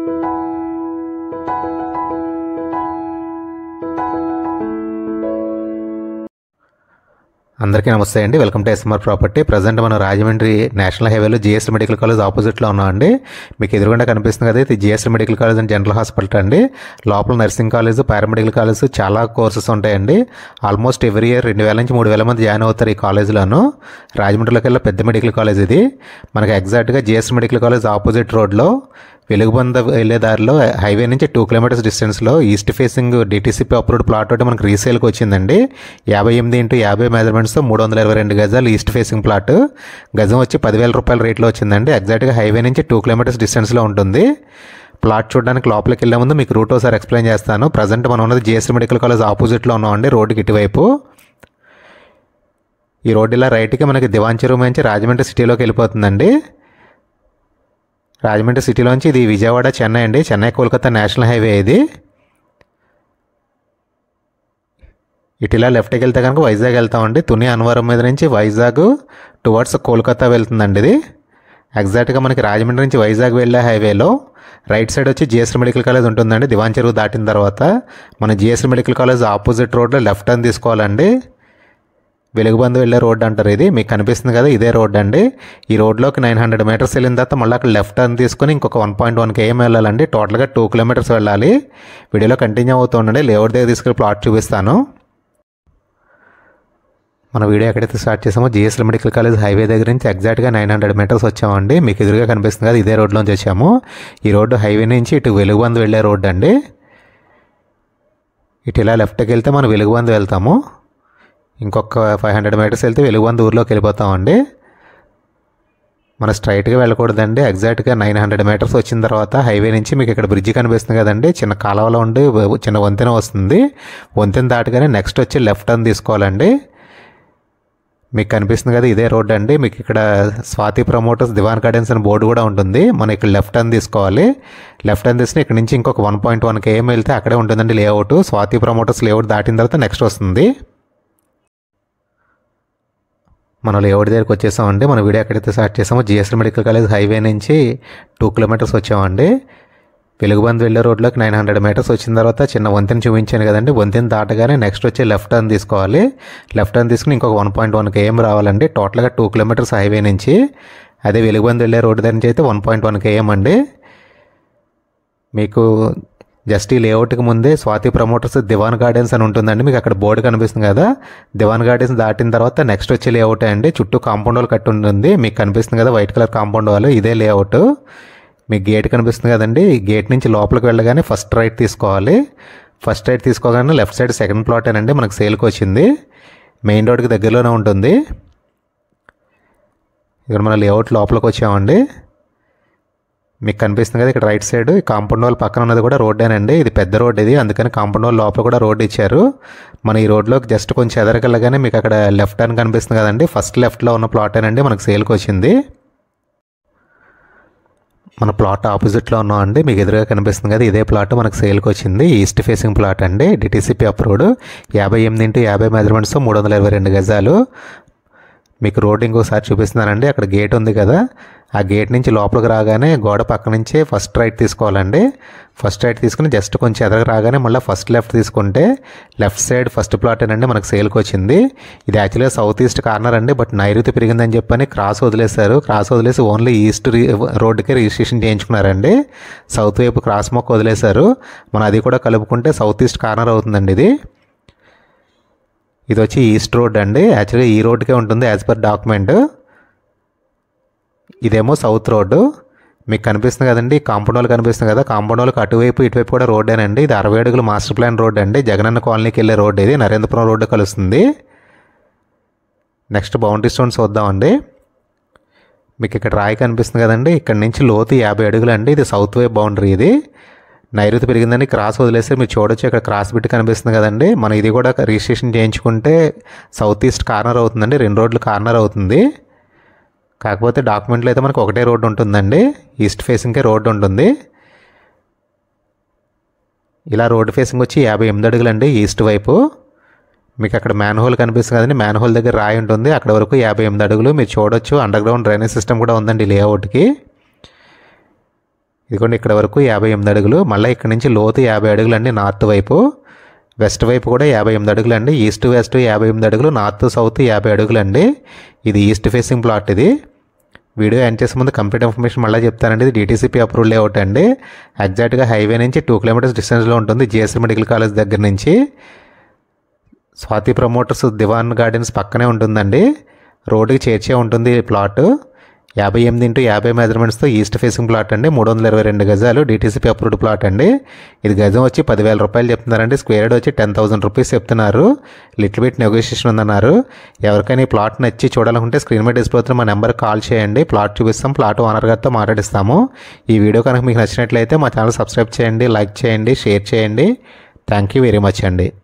అందరికీ నమస్తే అండి welcome to SMR property present మనం రాజమండ్రి నేషనల్ హైవేలో జిఎస్ మెడికల్ కాలేజ్ ఆపోజిట్లో ఉన్నామండి మీకు ఎదురుగుండా కనిపిస్తుంది కదా ఇది GS medical college and general hospital అండి లోపల నర్సింగ్ కాలేజ్ పారామెడికల్ కాలేజ్ చాలా కోర్సెస్ ఉంటాయండి ఆల్మోస్ట్ ఎవ్రీ ఇయర్ రెండు వేల నుంచి మూడు వేల మంది జాయిన్ అవుతారు ఈ కాలేజీలోను రాజమండ్రిలోకి వెళ్ళే పెద్ద మెడికల్ కాలేజ్ ఇది మనకి ఎగ్జాక్ట్గా జిఎస్ మెడికల్ కాలేజ్ ఆపోజిట్ రోడ్లో వెలుగుబంద వెళ్ళే దారిలో హైవే నుంచి టూ కిలోమీటర్స్ డిస్టెన్స్లో east facing DTCP approved plot ఒకటి మనకి రీసేల్కి వచ్చిందండి యాభై ఎనిమిది ఇంటూ యాభై మెజర్మెంట్స్తో మూడు వందల ఇరవై రెండు గజాలు ఈస్ట్ ఫేసింగ్ ప్లాట్ గజం వచ్చి పదివేల రూపాయల రేట్లో వచ్చిందండి ఎగ్జాక్ట్గా హైవే నుంచి టూ కిలోమీటర్స్ డిస్టెన్స్లో ఉంటుంది ప్లాట్ చూడడానికి లోపలికి వెళ్ళే ముందు మీకు రూట్ ఒకసారి ఎక్స్ప్లెయిన్ చేస్తాను ప్రజెంట్ మనం ఉన్నది జిఎస్టీ మెడికల్ కాలేజ్ ఆపోజిట్లో ఉన్నామండి రోడ్డుకి ఇటువైపు ఈ రోడ్డు ఇలా రైట్కి మనకి దివాన్ చెరువు నుంచి రాజమండ్రి సిటీలోకి వెళ్ళిపోతుందండి రాజమండ్రి సిటీలోంచి ఇది విజయవాడ చెన్నై అండి చెన్నై కోల్కతా నేషనల్ హైవే ఇది ఇటు ఇలా లెఫ్ట్కి వెళ్తే కనుక వైజాగ్ వెళ్తామండి తుని అన్వరం మీద నుంచి వైజాగ్ టువర్డ్స్ కోల్కతా వెళ్తుందండి ఇది ఎగ్జాక్ట్గా మనకి రాజమండ్రి నుంచి వైజాగ్ వెళ్ళే హైవేలో రైట్ సైడ్ వచ్చి జిఎస్ఆర్ మెడికల్ కాలేజ్ ఉంటుందండి దివాన్ చెరువు దాటిన తర్వాత మన జిఎస్ఆర్ మెడికల్ కాలేజ్ ఆపోజిట్ రోడ్లో లెఫ్ట్ టర్న్ తీసుకోవాలండి వెలుగుబందు వెళ్ళే రోడ్ అంటారు ఇది మీకు కనిపిస్తుంది కదా ఇదే రోడ్ అండి ఈ రోడ్లోకి నైన్ హండ్రెడ్ మీటర్స్ వెళ్ళిన తర్వాత మళ్ళీ అక్కడ లెఫ్ట్ టర్న్ తీసుకుని ఇంకొక వన్ పాయింట్ వన్ కేఎం వెళ్ళాలండి టోటల్గా టూ కిలోమీటర్స్ వెళ్ళాలి వీడియోలో కంటిన్యూ అవుతుండండి లేఅవుట్ దగ్గర తీసుకెళ్ళి ప్లాట్ చూపిస్తాను మన వీడియో ఎక్కడైతే స్టార్ట్ చేసామో జిఎస్ఎల్ మెడికల్ కాలేజ్ హైవే దగ్గర నుంచి ఎగ్జాక్ట్గా నైన్ హండ్రెడ్ మీటర్స్ వచ్చామండి మీకు ఎదురుగా కనిపిస్తుంది కదా ఇదే రోడ్లోంచి వచ్చాము ఈ రోడ్డు హైవే నుంచి ఇటు వెలుగుబందు వెళ్ళే రోడ్ అండి ఇటు ఇలా లెఫ్ట్కి వెళ్తే మనం వెలుగుబందు వెళ్తాము ఇంకొక ఫైవ్ హండ్రెడ్ మీటర్స్ వెళ్తే వెలుగుబంద ఊర్లోకి వెళ్ళిపోతామండి మనం స్ట్రైట్గా వెళ్ళకూడదండి ఎగ్జాక్ట్గా నైన్ హండ్రెడ్ మీటర్స్ వచ్చిన తర్వాత హైవే నుంచి మీకు ఇక్కడ బ్రిడ్జి కనిపిస్తుంది కదండి చిన్న కాలువలో ఉండి చిన్న వంతెన వస్తుంది వంతెన దాటగానే నెక్స్ట్ వచ్చి లెఫ్ట్ టర్న్ తీసుకోవాలండి మీకు కనిపిస్తుంది కదా ఇదే రోడ్ అండి మీకు ఇక్కడ స్వాతి ప్రమోటర్స్ దివాన్ గార్డెన్స్ అని బోర్డు కూడా ఉంటుంది మనం ఇక్కడ లెఫ్ట్ టర్న్ తీసుకోవాలి లెఫ్ట్ టర్న్ తీసుకుని ఇక్కడ నుంచి ఇంకొక వన్ పాయింట్ వన్ కేఎం వెళ్తే అక్కడే ఉంటుందండి లేఅవుట్ స్వాతి ప్రమోటర్స్ లేఅవుట్ దాటిన తర్వాత నెక్స్ట్ వస్తుంది మనం లేఅవుట్ దగ్గరికి వచ్చేసామండి మన వీడియో ఎక్కడైతే స్టార్ట్ చేసామో జిఎస్ఎల్ మెడికల్ కాలేజ్ హైవే నుంచి టూ కిలోమీటర్స్ వచ్చామండి వెలుగుబంది వెళ్ళే రోడ్లోకి నైన్ హండ్రెడ్ మీటర్స్ వచ్చిన తర్వాత చిన్న వంతెన చూపించాను కదండి వంతెన దాటగానే నెక్స్ట్ వచ్చి లెఫ్ట్ టర్న్ తీసుకోవాలి లెఫ్ట్ టర్న్ తీసుకుని ఇంకొక వన్ పాయింట్ వన్ కేఎం రావాలండి టోటల్గా టూ కిలోమీటర్స్ హైవే నుంచి అదే వెలుగుబంది వెళ్ళే రోడ్డు దగ్గర నుంచి అయితే వన్ పాయింట్ వన్ కేఎం అండి మీకు జస్ట్ ఈ లేఅవుట్కి ముందే స్వాతి ప్రమోటర్స్ దివాన్ గార్డెన్స్ అని ఉంటుందండి మీకు అక్కడ బోర్డు కనిపిస్తుంది కదా దివాన్ గార్డెన్స్ దాటిన తర్వాత నెక్స్ట్ వచ్చే లేఅవుట్ అండి చుట్టూ కాంపౌండ్ వాల్ కట్టి ఉంటుంది మీకు కనిపిస్తుంది కదా వైట్ కలర్ కాంపౌండ్ వాల్ ఇదే లేఅవుట్ మీకు గేట్ కనిపిస్తుంది కదండి ఈ గేట్ నుంచి లోపలికి వెళ్ళగానే ఫస్ట్ రైట్ తీసుకోవాలి ఫస్ట్ రైట్ తీసుకోగానే లెఫ్ట్ సైడ్ సెకండ్ ప్లాట్ అండి మనకు సేల్కి వచ్చింది మెయిన్ రోడ్కి దగ్గరలోనే ఉంటుంది ఇక్కడ మన లేఅవుట్ లోపలికి వచ్చామండి మీకు కనిపిస్తుంది కదా ఇక్కడ రైట్ సైడ్ ఈ కాంపౌండ్ వాల్ పక్కన ఉన్నది కూడా రోడ్డేనండి ఇది పెద్ద రోడ్ ఇది అందుకని కాంపౌండ్ వాల్ లోపల కూడా రోడ్ ఇచ్చారు మన ఈ రోడ్లోకి జస్ట్ కొంచెం ఎదరకెళ్ళగానే మీకు అక్కడ లెఫ్ట్ టర్న్ కనిపిస్తుంది కదండి ఫస్ట్ లెఫ్ట్లో ఉన్న ప్లాటేనండి మనకు సేల్కి వచ్చింది మన ప్లాట్ ఆపోజిట్లో ఉన్నామండి మీకు ఎదురుగా కనిపిస్తుంది కదా ఇదే ప్లాట్ మనకు సేల్కి వచ్చింది ఈస్ట్ ఫేసింగ్ ప్లాట్ అండి డిటీసీపీ అప్రూవ్డ్ యాభై ఎనిమిది ఇంటూ యాభై మెజర్మెంట్స్ మూడు వందల ఇరవై రెండు గజాలు మీకు రోడ్ ఇంకోసారి చూపిస్తున్నానండి అక్కడ గేట్ ఉంది కదా ఆ గేట్ నుంచి లోపలికి రాగానే గోడ పక్క నుంచే ఫస్ట్ రైట్ తీసుకోవాలండి ఫస్ట్ రైట్ తీసుకుని జస్ట్ కొంచెం ఎదరకు రాగానే మళ్ళీ ఫస్ట్ లెఫ్ట్ తీసుకుంటే లెఫ్ట్ సైడ్ ఫస్ట్ ప్లాట్ అండి మనకు సేల్కి వచ్చింది ఇది యాక్చువల్గా సౌత్ ఈస్ట్ కార్నర్ అండి బట్ నైరుతి పెరిగిందని చెప్పని క్రాస్ వదిలేశారు క్రాస్ వదిలేసి ఓన్లీ ఈస్ట్ రోడ్డుకే రిజిస్ట్రేషన్ చేయించుకున్నారండి సౌత్ వైపు క్రాస్ మొక్క వదిలేశారు మనం అది కూడా కలుపుకుంటే సౌత్ ఈస్ట్ కార్నర్ అవుతుందండి ఇది ఇది వచ్చి ఈస్ట్ రోడ్ అండి యాక్చువల్గా ఈ రోడ్కే ఉంటుంది యాజ్ పర్ డాక్యుమెంట్ ఇదేమో సౌత్ రోడ్డు మీకు కనిపిస్తుంది కదండి కాంపౌండ్ వాళ్ళు కనిపిస్తుంది కదా కాంపౌండ్ వాళ్ళకి అటువైపు ఇటువైపు కూడా రోడ్డేనండి ఇది అరవై అడుగులు మాస్టర్ ప్లాన్ రోడ్ అండి జగనన్న కాలనీకి వెళ్ళే రోడ్ ఇది నరేంద్రపురం రోడ్డు కలుస్తుంది నెక్స్ట్ బౌండరీ స్టోన్స్ చూద్దామండి మీకు ఇక్కడ రాయి కనిపిస్తుంది కదండి ఇక్కడ నుంచి లోతు యాభై అడుగులు అండి ఇది సౌత్ వైపు బౌండరీ ఇది నైరుతి పెరిగిందని క్రాస్ వదిలేస్తే మీరు చూడొచ్చు ఇక్కడ క్రాస్ బిట్ కనిపిస్తుంది కదండి మనం ఇది కూడా రిజిస్ట్రేషన్ చేయించుకుంటే సౌత్ ఈస్ట్ కార్నర్ అవుతుందండి రెండు రోడ్లు కార్నర్ అవుతుంది కాకపోతే డాక్యుమెంట్లో అయితే మనకు ఒకటే రోడ్డు ఉంటుందండి ఈస్ట్ ఫేసింగ్కే రోడ్డు ఉంటుంది ఇలా రోడ్డు ఫేసింగ్ వచ్చి యాభై ఎనిమిది అడుగులండి ఈస్ట్ వైపు మీకు అక్కడ మ్యాన్ హోల్ కనిపిస్తుంది కదండి మ్యాన్ హోల్ దగ్గర రాయి ఉంటుంది అక్కడ వరకు యాభై ఎనిమిది అడుగులు మీరు చూడొచ్చు అండర్ గ్రౌండ్ డ్రైనేజ్ సిస్టమ్ కూడా ఉందండి లేఅవుట్కి ఇదిగోండి ఇక్కడ వరకు యాభై ఎనిమిది అడుగులు మళ్ళీ ఇక్కడ నుంచి లోతు యాభై అడుగులు అండి నార్త్ వైపు వెస్ట్ వైపు కూడా యాభై ఎనిమిది అడుగులు అండి ఈస్ట్ వెస్ట్ యాభై ఎనిమిది అడుగులు నార్త్ సౌత్ యాభై అడుగులు అండి ఇది ఈస్ట్ ఫేసింగ్ ప్లాట్ ఇది వీడియో ఎండ్ చేసే ముందు కంప్లీట్ ఇన్ఫర్మేషన్ మళ్ళీ చెప్తానండి ఇది డిటీసీపీ అప్రూవల్ లేఅవుట్ అండి ఎగ్జాక్ట్గా హైవే నుంచి టూ కిలోమీటర్స్ డిస్టెన్స్లో ఉంటుంది జిఎస్ఎల్ మెడికల్ కాలేజ్ దగ్గర నుంచి స్వాతి ప్రమోటర్స్ దివాన్ గార్డెన్స్ పక్కనే ఉంటుందండి రోడ్డుకి చేర్చే ఉంటుంది ఈ ప్లాట్ యాభై ఎనిమిది ఇంటూ యాభై మెజర్మెంట్స్తో ఈస్ట్ ఫేసింగ్ ప్లాట్ అండి మూడు వందల ఇరవై రెండు గజాలు డిటీసీపీ అప్రూవ్డ్ ప్లాట్ అండి ఇది గజం వచ్చి పదివేల రూపాయలు చెప్తున్నారండి స్క్వేర్ యార్డ్ వచ్చి టెన్ థౌసండ్ రూపీస్ చెప్తున్నారు లిటిల్ బిట్ నెగోషియేషన్ ఉందన్నారు ఎవరికైనా ఈ ప్లాట్ నచ్చి చూడాలనుకుంటే స్క్రీన్ మీద డిస్ప్లే అవుతున్న మా నెంబర్ కాల్ చేయండి ప్లాట్ చూపిస్తాం ప్లాట్ ఓనర్ గారితో మాట్లాడిస్తాము ఈ వీడియో కనుక మీకు నచ్చినట్లయితే మా ఛానల్ సబ్స్క్రైబ్ చేయండి లైక్ చేయండి షేర్ చేయండి థ్యాంక్ యూ వెరీ మచ్ అండి